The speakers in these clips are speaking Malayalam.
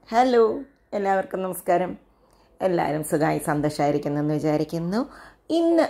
ഹലോ എല്ലാവർക്കും നമസ്കാരം എല്ലാവരും സുഖമായി സന്തോഷമായിരിക്കുന്നെന്ന് വിചാരിക്കുന്നു ഇന്ന്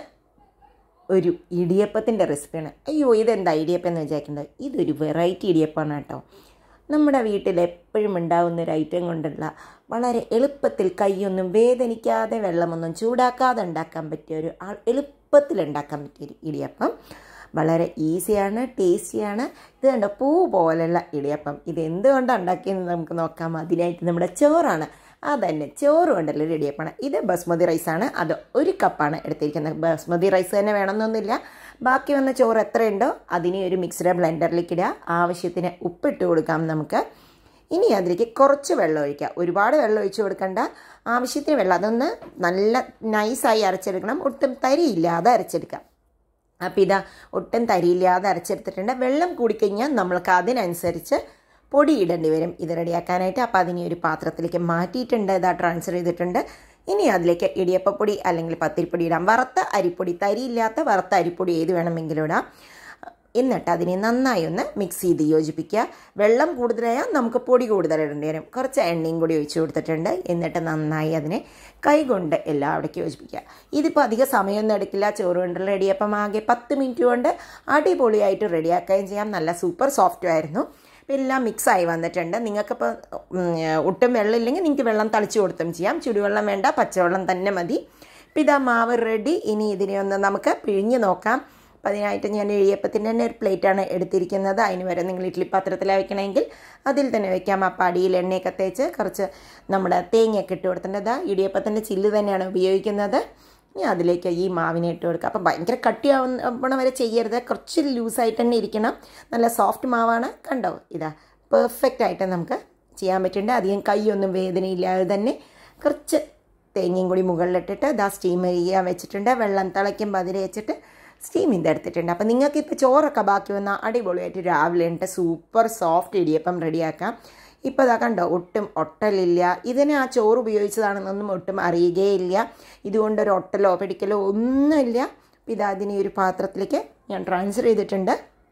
ഒരു ഇടിയപ്പത്തിൻ്റെ റെസിപ്പിയാണ് അയ്യോ ഇതെന്താ ഇടിയപ്പം എന്ന് വിചാരിക്കുന്നത് ഇതൊരു വെറൈറ്റി ഇടിയപ്പമാണ് കേട്ടോ നമ്മുടെ വീട്ടിൽ എപ്പോഴും ഉണ്ടാകുന്ന ഒരു ഐറ്റം കൊണ്ടുള്ള വളരെ എളുപ്പത്തിൽ കൈയൊന്നും വേദനിക്കാതെ വെള്ളമൊന്നും ചൂടാക്കാതെ ഉണ്ടാക്കാൻ പറ്റിയ ഒരു ആ- എളുപ്പത്തിൽ ഉണ്ടാക്കാൻ പറ്റിയ ഒരു ഇടിയപ്പം വളരെ ഈസിയാണ് ടേസ്റ്റിയാണ് ഇത് കണ്ടോ പൂ പോലുള്ള ഇടിയപ്പം ഇത് എന്തുകൊണ്ടാണ് ഉണ്ടാക്കിയെന്ന് നമുക്ക് നോക്കാം അതിനായിട്ട് നമ്മുടെ ചോറാണ് അതന്നെ ചോറ് കൊണ്ടുള്ള ഒരു ഇടിയപ്പമാണ് ഇത് ബസ്മതി റൈസാണ് അത് ഒരു കപ്പാണ് എടുത്തിരിക്കുന്നത് ബസ്മതി റൈസ് തന്നെ വേണമെന്നൊന്നുമില്ല ബാക്കി വന്ന ചോറ് എത്രയുണ്ടോ അതിനെ ഒരു മിക്സഡ് ബ്ലെൻഡറിലേക്ക് ഇടുക ആവശ്യത്തിന് ഉപ്പിട്ട് കൊടുക്കാം നമുക്ക് ഇനി അതിലേക്ക് കുറച്ച് വെള്ളം ഒഴിക്കുക ഒരുപാട് വെള്ളം ഒഴിച്ച് കൊടുക്കണ്ട ആവശ്യത്തിന് വെള്ളം അതൊന്ന് നല്ല നൈസായി അരച്ചെടുക്കണം ഒട്ടും തരിയില്ലാതെ അരച്ചെടുക്കാം അപ്പോൾ ഇതാ ഒട്ടും തരിയില്ലാതെ അരച്ചെടുത്തിട്ടുണ്ട് വെള്ളം കൂടിക്കഴിഞ്ഞാൽ നമ്മൾക്ക് അതിനനുസരിച്ച് പൊടി ഇടേണ്ടി വരും ഇത് റെഡിയാക്കാനായിട്ട് അപ്പോൾ അതിനെ ഒരു പാത്രത്തിലേക്ക് മാറ്റിയിട്ടുണ്ട് ഇതാ ട്രാൻസ്ഫർ ചെയ്തിട്ടുണ്ട് ഇനി അതിലേക്ക് ഇടിയപ്പപ്പൊടി അല്ലെങ്കിൽ പത്തിരിപ്പൊടി ഇടാം വറുത്ത അരിപ്പൊടി തരിയില്ലാത്ത വറുത്ത അരിപ്പൊടി ഏത് വേണമെങ്കിലും ഇടാം എന്നിട്ട് അതിനെ നന്നായി ഒന്ന് മിക്സ് ചെയ്ത് യോജിപ്പിക്കുക വെള്ളം കൂടുതലായാൽ നമുക്ക് പൊടി കൂടുതൽ ഇടേണ്ടി വരും കുറച്ച് എണ്ണയും കൂടി ഒഴിച്ച് കൊടുത്തിട്ടുണ്ട് എന്നിട്ട് നന്നായി അതിനെ കൈകൊണ്ട് എല്ലാവിടേക്കും യോജിപ്പിക്കുക ഇതിപ്പോൾ അധിക സമയമൊന്നും എടുക്കില്ല ചോറ് കൊണ്ടുള്ള റെഡിയപ്പം ആകെ പത്ത് മിനിറ്റ് കൊണ്ട് അടിപൊളിയായിട്ട് റെഡിയാക്കുകയും ചെയ്യാം നല്ല സൂപ്പർ സോഫ്റ്റും ആയിരുന്നു ഇപ്പം എല്ലാം മിക്സായി വന്നിട്ടുണ്ട് നിങ്ങൾക്കിപ്പോൾ ഉം, ഒട്ടും വെള്ളം ഇല്ലെങ്കിൽ നിങ്ങൾക്ക് വെള്ളം തളിച്ച് കൊടുത്തും ചെയ്യാം ചുടുവെള്ളം വേണ്ട പച്ചവെള്ളം തന്നെ മതി ഇപ്പം ഇതാ മാവ് റെഡി ഇനി ഇതിനെ ഒന്ന് നമുക്ക് പിഴിഞ്ഞ് നോക്കാം അപ്പം അതിനായിട്ട് ഞാൻ ഇടിയപ്പത്തിൻ്റെ തന്നെ ഒരു പ്ലേറ്റാണ് എടുത്തിരിക്കുന്നത് അതിന് വരെ നിങ്ങൾ ഇഡ്ഡലി പാത്രത്തിലാണ് വെക്കണമെങ്കിൽ അതിൽ തന്നെ വെക്കാം അപ്പം അടിയിൽ എണ്ണയൊക്കെ തേച്ച് കുറച്ച് നമ്മുടെ തേങ്ങയൊക്കെ ഇട്ട് കൊടുത്തിട്ടുണ്ട് ഇടിയപ്പത്തിൻ്റെ ചില്ല് തന്നെയാണ് ഉപയോഗിക്കുന്നത് ഇനി അതിലേക്ക് ഈ മാവിനെ ഇട്ട് കൊടുക്കുക അപ്പം ഭയങ്കര കട്ടിയാവുന്ന വരെ ചെയ്യരുത് കുറച്ച് ലൂസായിട്ട് തന്നെ ഇരിക്കണം നല്ല സോഫ്റ്റ് മാവാണ് കണ്ടോ ഇതാ പെർഫെക്റ്റ് ആയിട്ട് നമുക്ക് ചെയ്യാൻ പറ്റുന്നുണ്ട് അധികം കൈയൊന്നും വേദനയില്ലാതെ തന്നെ കുറച്ച് തേങ്ങയും കൂടി മുകളിലിട്ടിട്ട് ഇതാ സ്റ്റീം ചെയ്യാൻ വെച്ചിട്ടുണ്ട് വെള്ളം തിളയ്ക്കുമ്പോൾ അതിൽ വെച്ചിട്ട് സ്റ്റീം ചെയ്തെടുത്തിട്ടുണ്ട് അപ്പം നിങ്ങൾക്ക് ഇപ്പോൾ ചോറൊക്കെ ബാക്കി വന്നാൽ അടിപൊളിയായിട്ട് രാവിലെ ഉണ്ട് സൂപ്പർ സോഫ്റ്റ് ഇടിയപ്പം റെഡിയാക്കാം ഇപ്പോൾ ഇതാ കണ്ടോ ഒട്ടും ഒട്ടലില്ല ഇതിന് ആ ചോറ് ഉപയോഗിച്ചതാണെന്നൊന്നും ഒട്ടും അറിയുകയില്ല ഇതുകൊണ്ടൊരു ഒട്ടലോ പിടിക്കലോ ഒന്നുമില്ല ഇതാ അതിനെ ഒരു പാത്രത്തിലേക്ക് ഞാൻ ട്രാൻസ്ഫർ ചെയ്തിട്ടുണ്ട്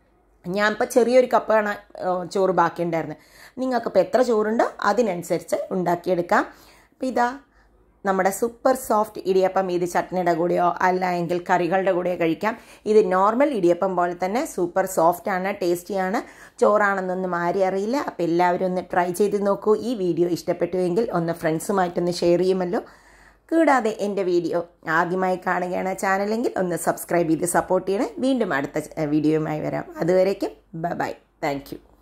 ഞാൻ ഇപ്പോൾ ചെറിയൊരു കപ്പാണ് ഏഹ്, ചോറ് ബാക്കിയുണ്ടായിരുന്നത് നിങ്ങൾക്കിപ്പോൾ എത്ര ചോറുണ്ടോ അതിനനുസരിച്ച് ഉണ്ടാക്കിയെടുക്കാം അപ്പോൾ ഇതാ നമ്മുടെ സൂപ്പർ സോഫ്റ്റ് ഇടിയപ്പം ഇത് ചട്നിയുടെ കൂടെയോ അല്ല എങ്കിൽ കറികളുടെ കൂടെയോ കഴിക്കാം ഇത് നോർമൽ ഇടിയപ്പം പോലെ തന്നെ സൂപ്പർ സോഫ്റ്റ് ആണ് ടേസ്റ്റിയാണ് ചോറാണെന്നൊന്നും ആരും അറിയില്ല അപ്പോൾ എല്ലാവരും ഒന്ന് ട്രൈ ചെയ്ത് നോക്കൂ ഈ വീഡിയോ ഇഷ്ടപ്പെട്ടുവെങ്കിൽ ഒന്ന് ഫ്രണ്ട്സുമായിട്ടൊന്ന് ഷെയർ ചെയ്യുമല്ലോ കൂടാതെ എൻ്റെ വീഡിയോ ആദ്യമായി കാണുകയാണ് ചാനലെങ്കിൽ ഒന്ന് സബ്സ്ക്രൈബ് ചെയ്ത് സപ്പോർട്ട് ചെയ്യണേ വീണ്ടും അടുത്ത വീഡിയോയുമായി വരാം അതുവരേക്കും ബൈ ബൈ താങ്ക് യു